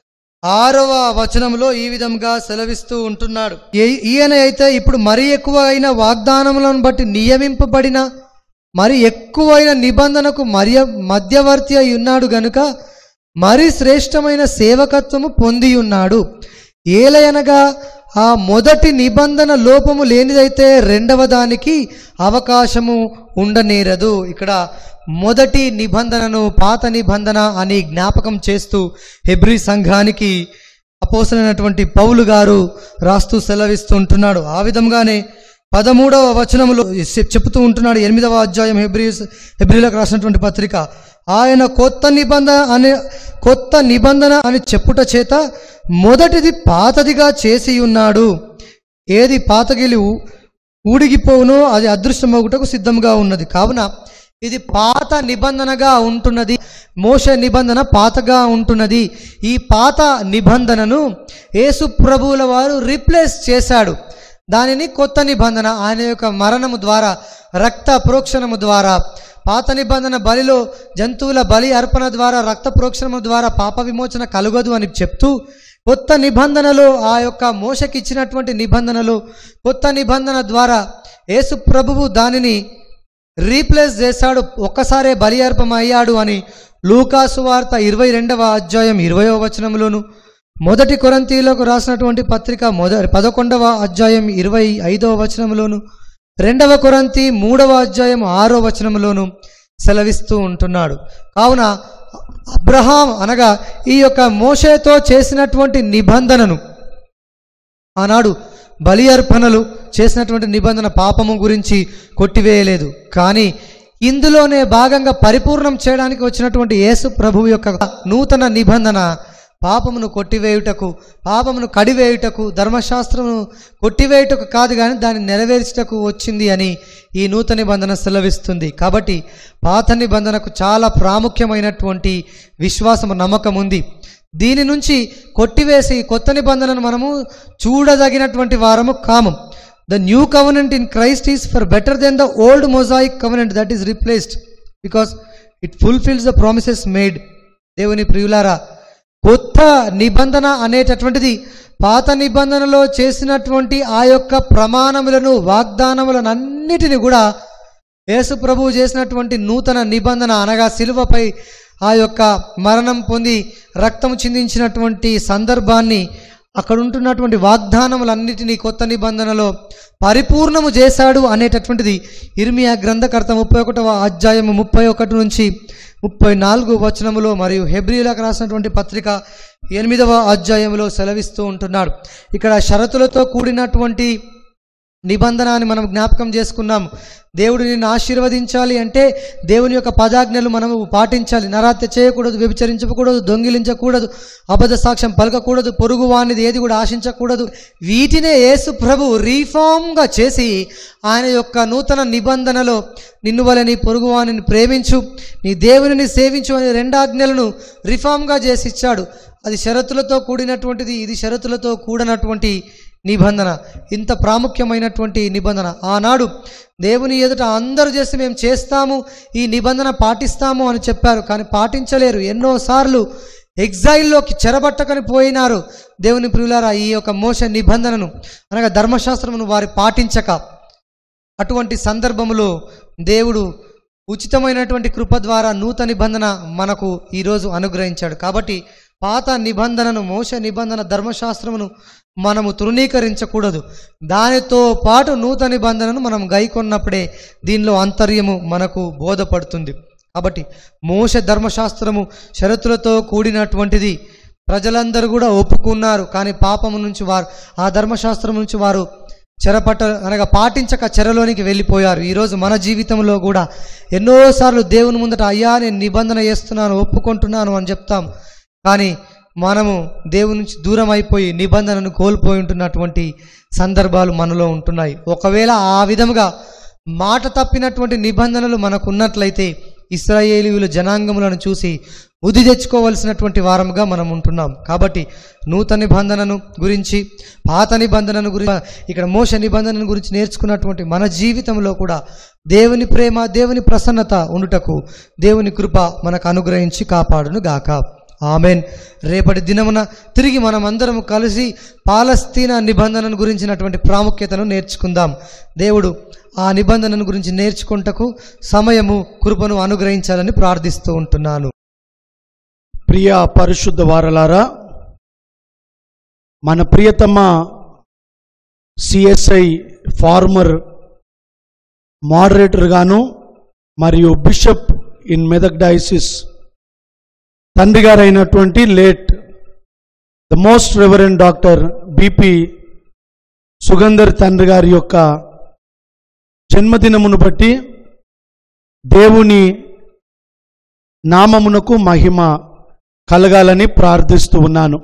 S1: ఆరవ వచనంలో ఈ విధంగా సెలవిస్తూ ఉంటున్నాడు ఏ- ఈయన అయితే ఇప్పుడు మరీ ఎక్కువ అయిన వాగ్దానములను బట్టి నియమింపబడిన మరి ఎక్కువైన నిబంధనకు మరియ మధ్యవర్తి అయి ఉన్నాడు గనుక మరి శ్రేష్టమైన సేవకత్వము పొంది ఉన్నాడు ఏలయనగా ఆ మొదటి నిబంధన లోపము లేనిదైతే రెండవ దానికి అవకాశము ఉండనేరదు ఇక్కడ మొదటి నిబంధనను పాత నిబంధన అని జ్ఞాపకం చేస్తూ హెబ్రి సంఘానికి అపోసలైనటువంటి పౌలు గారు రాస్తూ సెలవిస్తుంటున్నాడు ఆ విధంగానే పదమూడవ వచనములో చె- చెప్తూ ఉంటున్నాడు ఎనిమిదవ అధ్యాయం హెబ్రి హెబ్రిలకు రాసినటువంటి పత్రిక ఆయన కొత్త నిబంధన అనే కొత్త నిబంధన అని చెప్పుట చేత మొదటిది పాతదిగా చేసి ఉన్నాడు ఏది పాతగిలి ఊ- ఊడిగిపోవునో అది అదృశ్యమగుటకు సిద్ధంగా ఉన్నది కావున ఇది పాత నిబంధనగా ఉంటున్నది మోస నిబంధన పాతగా ఉంటున్నది ఈ పాత నిబంధనను యేసు ప్రభువుల వారు రీప్లేస్ చేశాడు దానిని కొత్త నిబంధన ఆయన యొక్క మరణము ద్వారా రక్త ప్రోక్షణము ద్వారా పాత నిబంధన బలిలో జంతువుల బలి అర్పణ ద్వారా రక్త ప్రోక్షణము ద్వారా పాప విమోచన కలుగదు అని చెప్తూ కొత్త నిబంధనలో ఆ యొక్క మోసకిచ్చినటువంటి నిబంధనలు కొత్త నిబంధన ద్వారా యేసు ప్రభువు దానిని రీప్లేస్ చేశాడు ఒక్కసారే బలి అర్పణ అయ్యాడు అని లూకాసు వార్త ఇరవై రెండవ అధ్యాయం ఇరవయవ వచనంలోను మొదటి కొరంతీలకు రాసినటువంటి పత్రిక మొదటి పదకొండవ అధ్యాయం ఇరవై ఐదవ వచనంలోను రెండవ కొరంతి మూడవ అధ్యాయం ఆరో వచనంలోను సెలవిస్తూ ఉంటున్నాడు కావున అబ్రహాం అనగా ఈ యొక్క మోషేతో చేసినటువంటి నిబంధనను ఆనాడు బలి అర్పణలు చేసినటువంటి నిబంధన పాపము గురించి కొట్టివేయలేదు కానీ ఇందులోనే భాగంగా పరిపూర్ణం చేయడానికి వచ్చినటువంటి యేసు ప్రభువు యొక్క నూతన నిబంధన పాపమును కొట్టివేయుటకు పాపమును కడివేయుటకు ధర్మశాస్త్రమును కొట్టివేయుటకు కాదు కానీ దాన్ని నెరవేర్చుటకు వచ్చింది అని ఈ నూతన నిబంధన సెలవిస్తుంది కాబట్టి పాత నిబంధనకు చాలా ప్రాముఖ్యమైనటువంటి విశ్వాసము నమ్మకం ఉంది దీని నుంచి కొట్టివేసి కొత్త నిబంధనను మనము చూడదగినటువంటి వారము కాము the new covenant in Christ is far better than the old Mosaic covenant that is replaced because it fulfils the promises made దేవుని ప్రియులారా కొత్త నిబంధన అనేటటువంటిది పాత నిబంధనలో చేసినటువంటి ఆ యొక్క ప్రమాణములను వాగ్దానములను అన్నిటిని కూడా యేసు ప్రభువు చేసినటువంటి నూతన నిబంధన అనగా శిలువపై ఆ యొక్క మరణం పొంది రక్తం చిందించినటువంటి సందర్భాన్ని అక్కడ ఉంటున్నటువంటి వాగ్దానములన్నిటినీ కొత్త నిబంధనలో పరిపూర్ణము చేశాడు అనేటటువంటిది ఇర్మియా గ్రంథకర్త ముప్పై ఒకటవ అధ్యాయము ముప్పై ఒకటి నుంచి ముప్పై నాలుగు వచనములో మరియు హెబ్రిలకు రాసినటువంటి పత్రిక ఎనిమిదవ అధ్యాయంలో సెలవిస్తూ ఉంటున్నాడు ఇక్కడ షరతులతో కూడినటువంటి నిబంధన అని మనం జ్ఞాపకం చేసుకున్నాం దేవుడు నిన్ను ఆశీర్వదించాలి అంటే దేవుని యొక్క పదాజ్ఞలు మనము పాటించాలి నరాత్య చేయకూడదు వ్యభిచరించకూడదు దొంగిలించకూడదు అబద్ధ సాక్ష్యం పలకకూడదు పొరుగు వానిది ఏది కూడా ఆశించకూడదు వీటినే యేసు ప్రభు రీఫామ్గా చేసి ఆయన యొక్క నూతన నిబంధనలో నిన్ను వల్ల నీ పొరుగు వానిని ప్రేమించు నీ దేవునిని సేవించు అనే రెండు ఆజ్ఞలను రిఫామ్గా చేసి ఇచ్చాడు అది షరతులతో కూడినటువంటిది ఇది షరతులతో కూడినటువంటి నిబంధన ఇంత ప్రాముఖ్యమైనటువంటి నిబంధన ఆనాడు దేవుని ఎదుట అందరూ చేసి మేము చేస్తాము ఈ నిబంధన పాటిస్తాము అని చెప్పారు కానీ పాటించలేరు ఎన్నోసార్లు ఎగ్జైల్లోకి చెరబట్టకని పోయినారు దేవుని ప్రియులారా ఈ యొక్క మోస నిబంధనను అనగా ధర్మశాస్త్రమును వారి పాటించక అటువంటి సందర్భములో దేవుడు ఉచితమైనటువంటి కృప ద్వారా నూతన నిబంధన మనకు ఈరోజు అనుగ్రహించాడు కాబట్టి పాత నిబంధనను మోస నిబంధన ధర్మశాస్త్రమును మనము తృణీకరించకూడదు దానితో పాటు నూతన నిబంధనను మనం గైకొన్నప్పుడే దీనిలో అంతర్యము మనకు బోధపడుతుంది కాబట్టి మోస ధర్మశాస్త్రము షరతులతో కూడినటువంటిది ప్రజలందరూ కూడా ఒప్పుకున్నారు కానీ పాపము నుంచి వారు ఆ ధర్మశాస్త్రం నుంచి వారు చెరపట్ట అనగా పాటించక చెరలోనికి వెళ్ళిపోయారు ఈరోజు మన జీవితంలో కూడా ఎన్నోసార్లు దేవుని ముందట అయ్యా నేను నిబంధన చేస్తున్నాను ఒప్పుకుంటున్నాను అని చెప్తాం కానీ మనము దేవుని నుంచి దూరం అయిపోయి నిబంధనను కోల్పోయి ఉంటున్నటువంటి సందర్భాలు మనలో ఉంటున్నాయి ఒకవేళ ఆ విధముగా మాట తప్పినటువంటి నిబంధనలు మనకు ఉన్నట్లయితే ఇస్రాయేలీయుల జనాంగములను చూసి బుద్ధి తెచ్చుకోవలసినటువంటి వారముగా మనం ఉంటున్నాం కాబట్టి నూతన నిబంధనను గురించి పాత నిబంధనను గురించి ఇక్కడ మోస నిబంధనను గురించి నేర్చుకున్నటువంటి మన జీవితంలో కూడా దేవుని ప్రేమ దేవుని ప్రసన్నత ఉండుటకు దేవుని కృప మనకు అనుగ్రహించి కాపాడును గాక ఆమెన్ రేపటి దినమున తిరిగి మనం అందరం కలిసి పాలస్తీనా నిబంధనను గురించినటువంటి ప్రాముఖ్యతను నేర్చుకుందాం దేవుడు ఆ నిబంధనను గురించి నేర్చుకుంటకు సమయము కృపను అనుగ్రహించాలని ప్రార్థిస్తూ ఉంటున్నాను
S3: ప్రియ పరిశుద్ధ వారలారా మన ప్రియతమ సిఎస్ఐ ఫార్మర్ మోడరేటర్ గాను మరియు బిషప్ ఇన్ మెదక్ డైసిస్ తండ్రి గారైనటువంటి late the most reverend doctor BP Sugandhar తండ్రి గారి యొక్క జన్మదినమును బట్టి దేవుని నామమునకు మహిమ కలగాలని ప్రార్థిస్తూ ఉన్నాను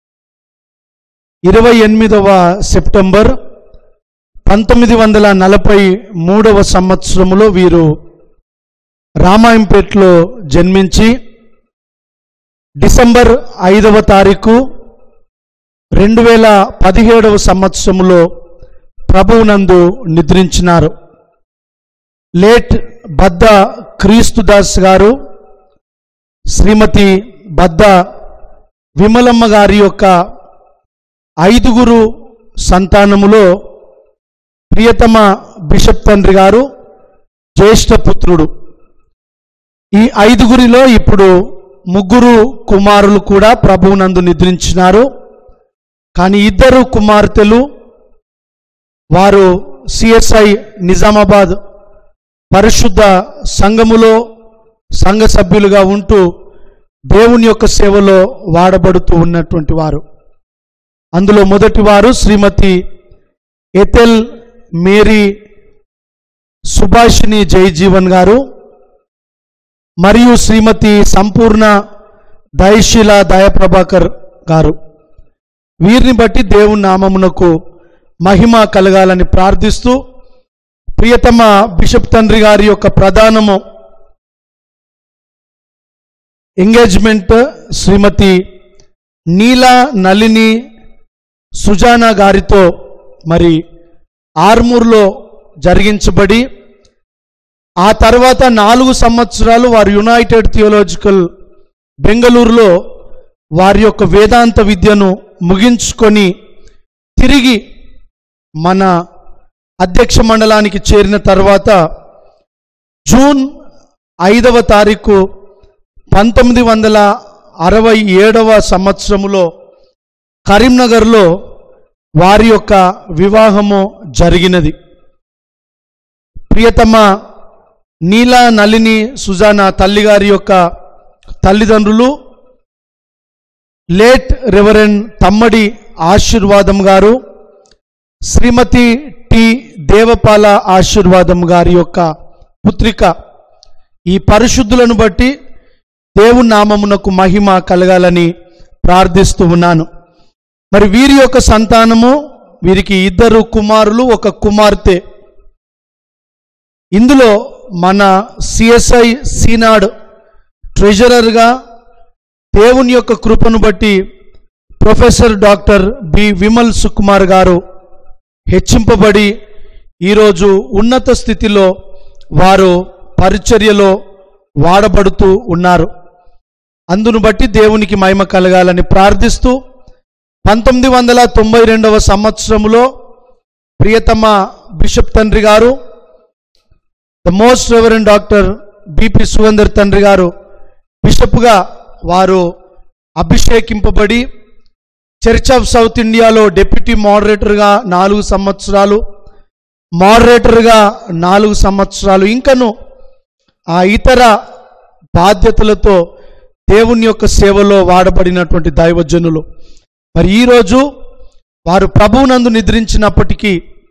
S3: ఇరవై ఎనిమిదవ సెప్టెంబర్ పంతొమ్మిది వందల నలభై మూడవ సంవత్సరములో వీరు రామాయంపేటలో జన్మించి డిసెంబర్ ఐదవ తారీఖు రెండు వేల పదిహేడవ సంవత్సరములో ప్రభువునందు నిద్రించినారు లేట్ బద్ద క్రీస్తుదాస్ గారు శ్రీమతి బద్ద విమలమ్మ గారి యొక్క ఐదుగురు సంతానములో ప్రియతమ బిషప్ తండ్రి గారు జ్యేష్ఠ పుత్రుడు ఈ ఐదుగురిలో ఇప్పుడు ముగ్గురు కుమారులు కూడా ప్రభువునందు నిద్రించినారు కానీ ఇద్దరు కుమార్తెలు వారు సిఎస్ఐ నిజామాబాద్ పరిశుద్ధ సంఘములో సంఘ సభ్యులుగా ఉంటూ దేవుని యొక్క సేవలో వాడబడుతూ ఉన్నటువంటి వారు అందులో మొదటి వారు శ్రీమతి ఎతెల్ మేరీ సుభాషిణి జయజీవన్ గారు మరియు శ్రీమతి సంపూర్ణ దయశీల దయప్రభాకర్ గారు వీరిని బట్టి దేవుని నామమునకు మహిమ కలగాలని ప్రార్థిస్తూ ప్రియతమ బిషప్ తండ్రి గారి యొక్క ప్రధానము ఎంగేజ్మెంట్ శ్రీమతి నీలా నళిని సుజానా గారితో మరి ఆర్మూర్లో జరిగించబడి ఆ తర్వాత నాలుగు సంవత్సరాలు వారు యునైటెడ్ థియోలాజికల్ బెంగళూరులో వారి యొక్క వేదాంత విద్యను ముగించుకొని తిరిగి మన అధ్యక్ష మండలానికి చేరిన తర్వాత జూన్ ఐదవ తారీఖు పంతొమ్మిది వందల అరవై ఏడవ సంవత్సరములో కరీంనగర్లో వారి యొక్క వివాహము జరిగినది ప్రియతమ నీలా నళిని సుజానా తల్లిగారి యొక్క తల్లిదండ్రులు లేట్ రెవరెండ్ తమ్మడి ఆశీర్వాదం గారు శ్రీమతి టి దేవపాల ఆశీర్వాదం గారి యొక్క పుత్రిక ఈ పరిశుద్ధులను బట్టి దేవుని నామమునకు మహిమ కలగాలని ప్రార్థిస్తూ ఉన్నాను మరి వీరి యొక్క సంతానము వీరికి ఇద్దరు కుమారులు ఒక కుమార్తె ఇందులో మన సిఎస్ఐ సీనాడ్ ట్రెజరర్గా దేవుని యొక్క కృపను బట్టి professor doctor B Vimal Sukumar garu హెచ్చింపబడి ఈరోజు ఉన్నత స్థితిలో వారు పరిచర్యలో వాడబడుతూ ఉన్నారు అందును బట్టి దేవునికి మహిమ కలగాలని ప్రార్థిస్తూ పంతొమ్మిది వందల తొంభై రెండవ సంవత్సరంలో ప్రియతమ బిషప్ తండ్రి garu the most reverend doctor BP Sugandhar తండ్రి గారు బిషప్గా వారు అభిషేకింపబడి చర్చ్ ఆఫ్ సౌత్ ఇండియాలో డెప్యూటీ మోడరేటర్గా నాలుగు సంవత్సరాలు మోడరేటర్గా నాలుగు సంవత్సరాలు ఇంకను ఆ ఇతర బాధ్యతలతో దేవుని యొక్క సేవలో వాడబడినటువంటి దైవజనులు మరి ఈరోజు వారు ప్రభువునందు నిద్రించినప్పటికీ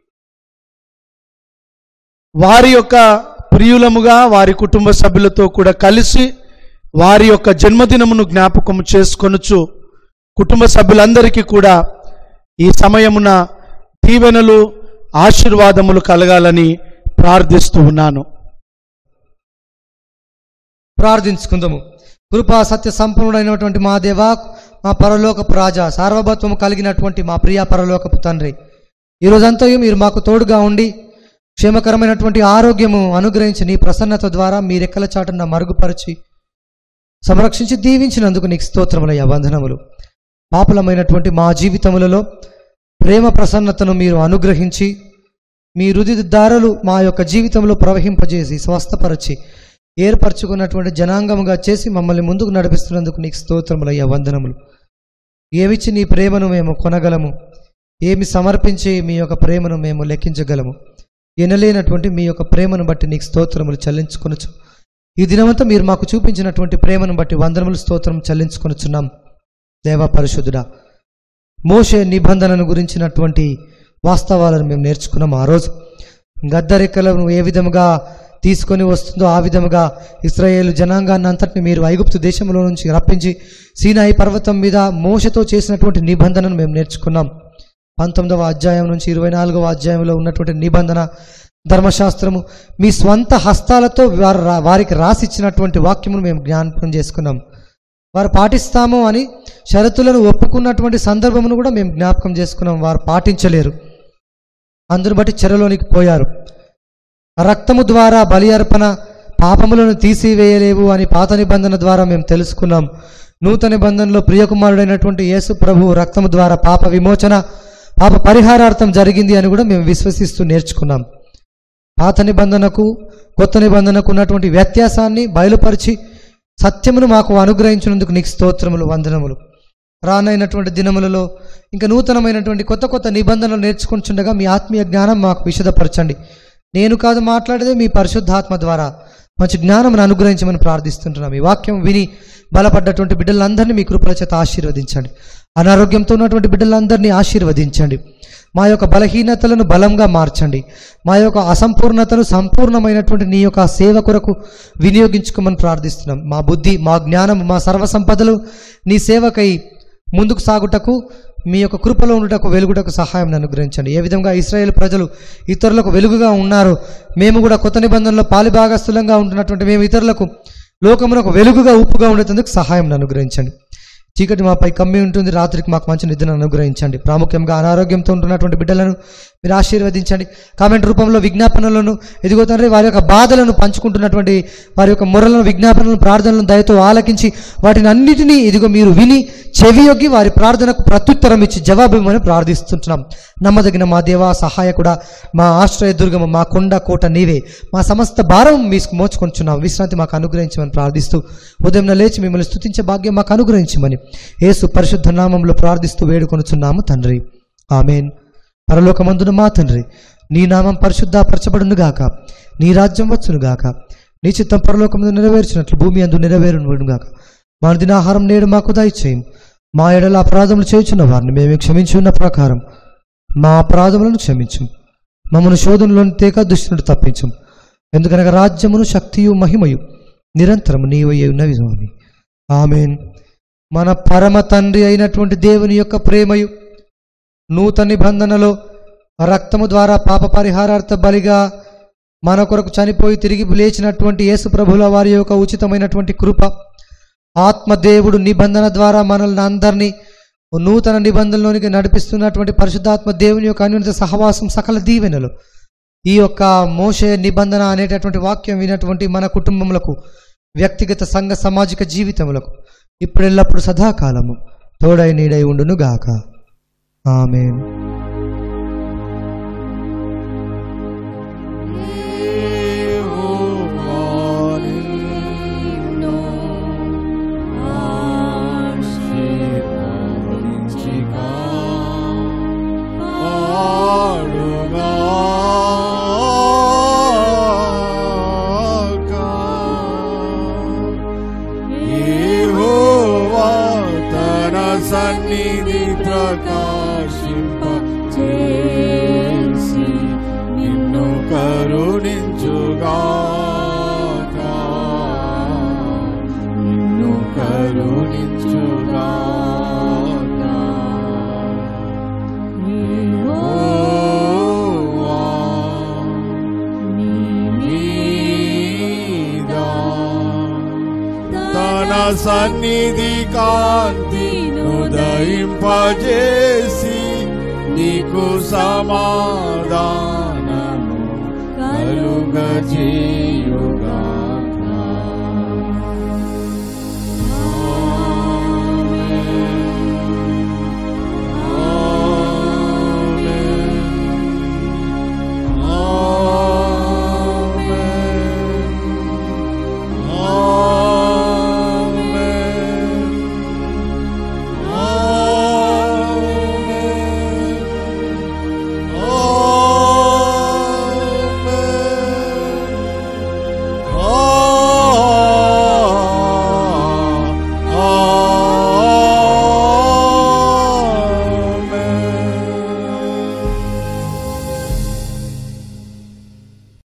S3: వారి యొక్క ప్రియులముగా వారి కుటుంబ సభ్యులతో కూడా కలిసి వారి యొక్క జన్మదినమును జ్ఞాపకం చేసుకొనుచు కుటుంబ సభ్యులందరికీ కూడా ఈ సమయమున దీవెనలు ఆశీర్వాదములు కలగాలని ప్రార్థిస్తూ ఉన్నాను
S1: ప్రార్థించుకుందాము కృపా సత్య సంపన్నుడైనటువంటి మా దేవా మా పరలోకపు రాజా సార్వభౌత్వము కలిగినటువంటి మా ప్రియ పరలోకపు తండ్రి ఈ రోజంతయు మీరు మాకు తోడుగా ఉండి క్షేమకరమైనటువంటి ఆరోగ్యము అనుగ్రహించి నీ ప్రసన్నత ద్వారా మీ రెక్కల చాటున మరుగుపరిచి సంరక్షించి దీవించినందుకు నీకు స్తోత్రములయ్యా వందనములు పాపులమైనటువంటి మా జీవితములలో ప్రేమ ప్రసన్నతను మీరు అనుగ్రహించి మీ రుది దారులు మా యొక్క జీవితంలో ప్రవహింపజేసి స్వస్థపరచి ఏర్పరచుకున్నటువంటి జనాంగముగా చేసి మమ్మల్ని ముందుకు నడిపిస్తున్నందుకు నీకు స్తోత్రములయ్యా వందనములు ఏమిచ్చి నీ ప్రేమను మేము కొనగలము ఏమి సమర్పించి మీ యొక్క ప్రేమను మేము లెక్కించగలము ఎనలేనటువంటి మీ యొక్క ప్రేమను బట్టి నీకు స్తోత్రములు చెల్లించుకొనొచ్చు ఈ దినమంతా మీరు మాకు చూపించినటువంటి ప్రేమను బట్టి వందనములు స్తోత్రం చెల్లించుకొనుచున్నాం దేవా పరిశుద్ధుడా మోషే నిబంధనను గురించినటువంటి వాస్తవాలను మేము నేర్చుకున్నాం ఆ రోజు గద్దరెక్కలను ఏ విధముగా తీసుకొని వస్తుందో ఆ విధముగా ఇస్రాయేల్ జనాంగాన్ని అంతటిని మీరు ఐగుప్తు దేశంలో నుంచి రప్పించి సీనాయి పర్వతం మీద మోషతో చేసినటువంటి నిబంధనను మేము నేర్చుకున్నాం పంతొమ్మిదవ అధ్యాయం నుంచి ఇరవై నాలుగవ అధ్యాయంలో ఉన్నటువంటి నిబంధన ధర్మశాస్త్రము మీ స్వంత హస్తాలతో వారు రా- వారికి రాసిచ్చినటువంటి వాక్యమును మేము జ్ఞాపకం చేసుకున్నాం వారు పాటిస్తాము అని షరతులను ఒప్పుకున్నటువంటి సందర్భమును కూడా మేము జ్ఞాపకం చేసుకున్నాం వారు పాటించలేరు అందును బట్టి చెరలోనికి పోయారు రక్తము ద్వారా బలి అర్పణ పాపములను తీసివేయలేవు అని పాత నిబంధన ద్వారా మేము తెలుసుకున్నాం నూతన నిబంధనలో ప్రియకుమారుడైనటువంటి యేసు ప్రభు రక్తము ద్వారా పాప విమోచన పాప పరిహారార్థం జరిగింది అని కూడా మేము విశ్వసిస్తూ నేర్చుకున్నాం పాత నిబంధనకు కొత్త నిబంధనకు ఉన్నటువంటి వ్యత్యాసాన్ని బయలుపరిచి సత్యమును మాకు అనుగ్రహించినందుకు నీకు స్తోత్రములు వందనములు రానైనటువంటి దినములలో ఇంకా నూతనమైనటువంటి కొత్త కొత్త నిబంధనలు నేర్చుకుంటుండగా మీ ఆత్మీయ జ్ఞానం మాకు విషదపరచండి నేను కాదు మాట్లాడేది మీ పరిశుద్ధాత్మ ద్వారా మంచి జ్ఞానమును అనుగ్రహించమని ప్రార్థిస్తుంటున్నాం ఈ వాక్యం విని బలపడ్డటువంటి బిడ్డలందరినీ మీ కృపల చేత ఆశీర్వదించండి అనారోగ్యంతో ఉన్నటువంటి బిడ్డలందరినీ ఆశీర్వదించండి మా యొక్క బలహీనతలను బలంగా మార్చండి మా యొక్క అసంపూర్ణతను సంపూర్ణమైనటువంటి నీ యొక్క సేవ కొరకు వినియోగించుకోమని ప్రార్థిస్తున్నాం మా బుద్ధి మా జ్ఞానం మా సర్వసంపదలు నీ సేవకై ముందుకు సాగుటకు మీ యొక్క కృపలో ఉండుటకు వెలుగుటకు సహాయం అనుగ్రహించండి ఏ విధంగా ఇస్రాయేల్ ప్రజలు ఇతరులకు వెలుగుగా ఉన్నారు మేము కూడా కొత్త నిబంధనలో పాలిభాగస్థులంగా ఉంటున్నటువంటి మేము ఇతరులకు లోకమునకు వెలుగుగా ఉప్పుగా ఉండేందుకు సహాయం అనుగ్రహించండి చీకటి మాపై కమ్మి ఉంటుంది రాత్రికి మాకు మంచి నిద్రను అనుగ్రహించండి ప్రాముఖ్యంగా అనారోగ్యంతో ఉంటున్నటువంటి బిడ్డలను మీరు ఆశీర్వదించండి కామెంట్ రూపంలో విజ్ఞాపనలను ఎదిగో తండ్రి వారి యొక్క బాధలను పంచుకుంటున్నటువంటి వారి యొక్క మురలను విజ్ఞాపనలను ప్రార్థనలను దయతో ఆలకించి వాటిని అన్నిటినీ ఇదిగో మీరు విని చెవియొగ్గి వారి ప్రార్థనకు ప్రత్యుత్తరం ఇచ్చి జవాబు ఇవ్వమని ప్రార్థిస్తుంటున్నాం నమ్మదగిన మా దేవా సహాయకుడా మా ఆశ్రయ దుర్గము మా కొండ కోట నీవే మా సమస్త భారం మీకు మోచుకొంచున్నాం విశ్రాంతి మాకు అనుగ్రహించమని ప్రార్థిస్తూ ఉదయం లేచి మిమ్మల్ని స్తుతించే భాగ్యం మాకు అనుగ్రహించమని యేసు పరిశుద్ధ నామంలో ప్రార్థిస్తూ వేడుకొనుచున్నాము తండ్రి ఆమెన్ పరలోకమందున మా తండ్రి నీ నామం పరిశుద్ధపరచబడును గాక నీ రాజ్యం వచ్చును గాక నీ చిత్తం పరలోకమందు నెరవేర్చినట్లు భూమి అందు నెరవేరును గాక మా దినాహారం నేడు మాకు దయచేయం మా ఎడల అపరాధములు చేయుచున్న వారిని మేము క్షమించున్న ప్రకారం మా అపరాధములను క్షమించు మమ్మను శోధనలోని తేక దుష్టుడు తప్పించం ఎందుకనగా రాజ్యమును శక్తియు మహిమయు నిరంతరము నీవయ్యే ఉన్నవి స్వామి ఆమెన్ మన పరమ తండ్రి అయినటువంటి దేవుని యొక్క ప్రేమయు నూతన నిబంధనలో రక్తము ద్వారా పాప పరిహారార్థ బలిగా మన కొరకు చనిపోయి తిరిగి లేచినటువంటి యేసు ప్రభుల వారి యొక్క ఉచితమైనటువంటి కృప ఆత్మదేవుడు నిబంధన ద్వారా మనల్ని అందరినీ నూతన నిబంధనలోనికి నడిపిస్తున్నటువంటి పరిశుద్ధాత్మ దేవుని యొక్క అన్యుత సహవాసం సకల దీవెనలు ఈ యొక్క మోషే నిబంధన అనేటటువంటి వాక్యం వినటువంటి మన కుటుంబములకు వ్యక్తిగత సంఘ సామాజిక జీవితములకు ఇప్పుడెల్లప్పుడు సదాకాలము తోడై నీడై ఉండును గాక ఆమెన్
S2: సన్నిధి ప్రకాశింప
S4: సన్నిధి కాంతిను దయింపజేసి నీకు సమాధానము కలుగజే